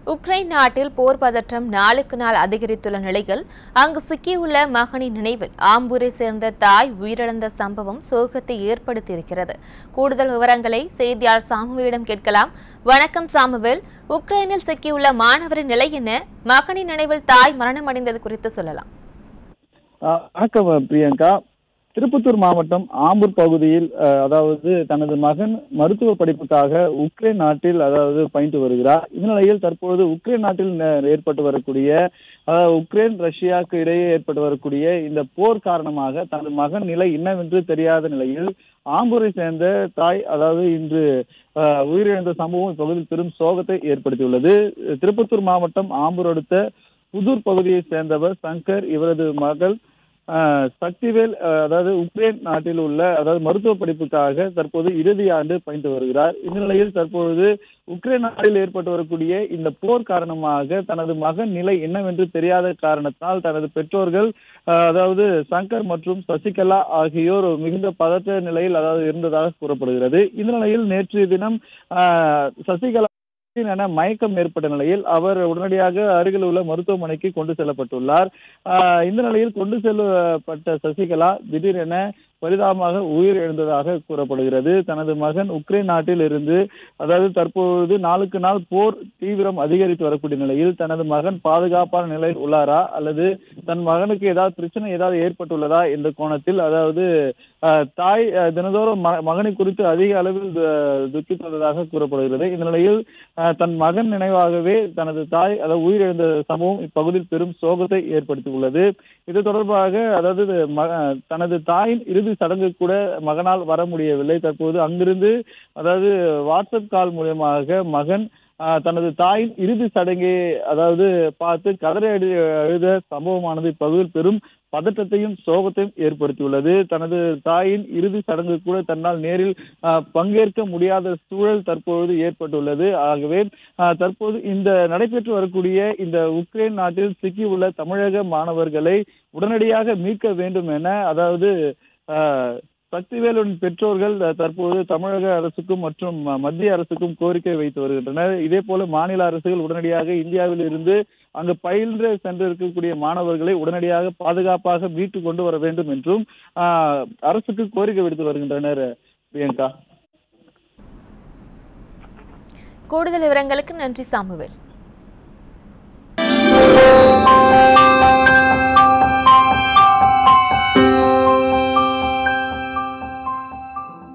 Ukraine நாட்டில் போர் பதற்றம் நாளுக்கு நாள் அதிகரித்துள்ள நிலையில் அங்கு சிக்கியுள்ள மகனின் நினைவில் ஆம்பூரை சேர்ந்த தாய் உயிரிழந்த சம்பவம் சோகத்தை ஏற்படுத்தியிருக்கிறது கூடுதல் விவரங்களை செய்தியாளர் சாமுவேலிடம் கேட்கலாம் வணக்கம் சாமுவேல் உக்ரைனில் சிக்கியுள்ள மாணவரின் நிலை என்ன மகனின் நினைவில் தாய் மரணமடைந்தது குறித்து சொல்லலாம் ஆஹ் வணக்கம் பிரியங்கா திருப்பத்தூர் மாவட்டம் ஆம்பூர் பகுதியில் ஆஹ் அதாவது தனது மகன் மருத்துவ படிப்புக்காக உக்ரைன் நாட்டில் அதாவது பயின்று வருகிறார் இந்த நிலையில் தற்பொழுது உக்ரைன் நாட்டில் ந- ஏற்பட்டு வரக்கூடிய அதாவது உக்ரைன் ரஷ்யாவுக்கு இடையே ஏற்பட்டு வரக்கூடிய இந்த போர் காரணமாக தனது மகன் நிலை என்னவென்று தெரியாத நிலையில் ஆம்பூரை சேர்ந்த தாய் அதாவது இன்று ஆஹ் உயிரிழந்த சம்பவம் இப்பகுதியில் பெரும் சோகத்தை ஏற்படுத்தியுள்ளது திருப்பத்தூர் மாவட்டம் ஆம்பூர் அடுத்த புதூர் பகுதியை சேர்ந்தவர் சங்கர் இவரது மகள் ஆஹ், சக்திவேல் ஆஹ், அதாவது உக்ரைன் நாட்டில் உள்ள அதாவது மருத்துவ படிப்புக்காக தற்போது இறுதி ஆண்டு பயின்று வருகிறார் இந்த நிலையில் தற்பொழுது உக்ரைன் நாட்டில் ஏற்பட்டு வரக்கூடிய இந்த போர் காரணமாக தனது மகன் நிலை என்னவென்று தெரியாத காரணத்தால் தனது பெற்றோர்கள் ஆஹ், அதாவது சங்கர் மற்றும் சசிகலா ஆகியோர் மிகுந்த பதற்ற நிலையில் அதாவது இருந்ததாக கூறப்படுகிறது இந்த நிலையில் நேற்றைய தினம் ஆஹ், சசிகலா என மயக்கம் ஏற்பட்ட நிலையில் அவர் உடனடியாக அருகில் உள்ள மருத்துவமனைக்கு கொண்டு செல்லப்பட்டுள்ளார் ஆஹ் இந்த நிலையில் கொண்டு செல்லப்பட்ட சசிகலா திடீரென பரிதாபமாக உயிர் எழுந்ததாக கூறப்படுகிறது தனது மகன் உக்ரைன் நாட்டில் இருந்து அதாவது தற்பொழுது நாளுக்கு நாள் போர் தீவிரம் அதிகரித்து வரக்கூடிய நிலையில் தனது மகன் பாதுகாப்பான நிலையில் உள்ளாரா அல்லது தன் மகனுக்கு ஏதாவது பிரச்சனை ஏதாவது ஏற்பட்டுள்ளதா என்ற கோணத்தில் அதாவது ஆஹ், தாய் ஆஹ், தினந்தோறும் ம- மகனை குறித்து அதிக அளவில் து- துக்கித்துள்ளதாக கூறப்படுகிறது இந்த நிலையில் ஆஹ், தன் மகன் நினைவாகவே தனது தாய் அதாவது உயிரிழந்த சம்பவம் இப்பகுதியில் பெரும் சோகத்தை ஏற்படுத்தியுள்ளது இது தொடர்பாக அதாவது ம- தனது தாயின் இறுதி சடங்கு கூட மகனால் வர முடியவில்லை தற்போது அங்கிருந்து அதாவது வாட்ஸ்அப் கால் மூலியமாக மகன் ஆஹ், தனது தாயின் இறுதி சடங்கை அதாவது பார்த்து கதறி அடி அழுத சம்பவமானது இப்பகுதியில் பெரும் பதட்டத்தையும் சோகத்தையும் ஏற்படுத்தியுள்ளது தனது தாயின் இறுதி சடங்கு கூட தன்னால் நேரில் ஆஹ், பங்கேற்க முடியாத சூழல் தற்பொழுது ஏற்பட்டுள்ளது ஆகவே ஆஹ், தற்போது இந்த நடைபெற்று வரக்கூடிய இந்த உக்ரைன் நாட்டில் சிக்கியுள்ள தமிழக மாணவர்களை உடனடியாக மீட்க வேண்டும் என அதாவது ஆஹ், சக்திவேலுடன் பெற்றோர்கள் அஹ், தற்போது தமிழக அரசுக்கும் மற்றும் ம- மத்திய அரசுக்கும் கோரிக்கை வைத்து வருகின்றனர் இதே போல மாநில அரசுகள் உடனடியாக இந்தியாவில் இருந்து அங்கு பயின்று சென்று இருக்கக்கூடிய மாணவர்களை உடனடியாக பாதுகாப்பாக மீட்டு கொண்டு வர வேண்டும் என்றும் ஆஹ், அரசுக்கு கோரிக்கை விடுத்து வருகின்றனர் பிரியங்கா கூடுதல் விவரங்களுக்கு நன்றி சாமுவேல்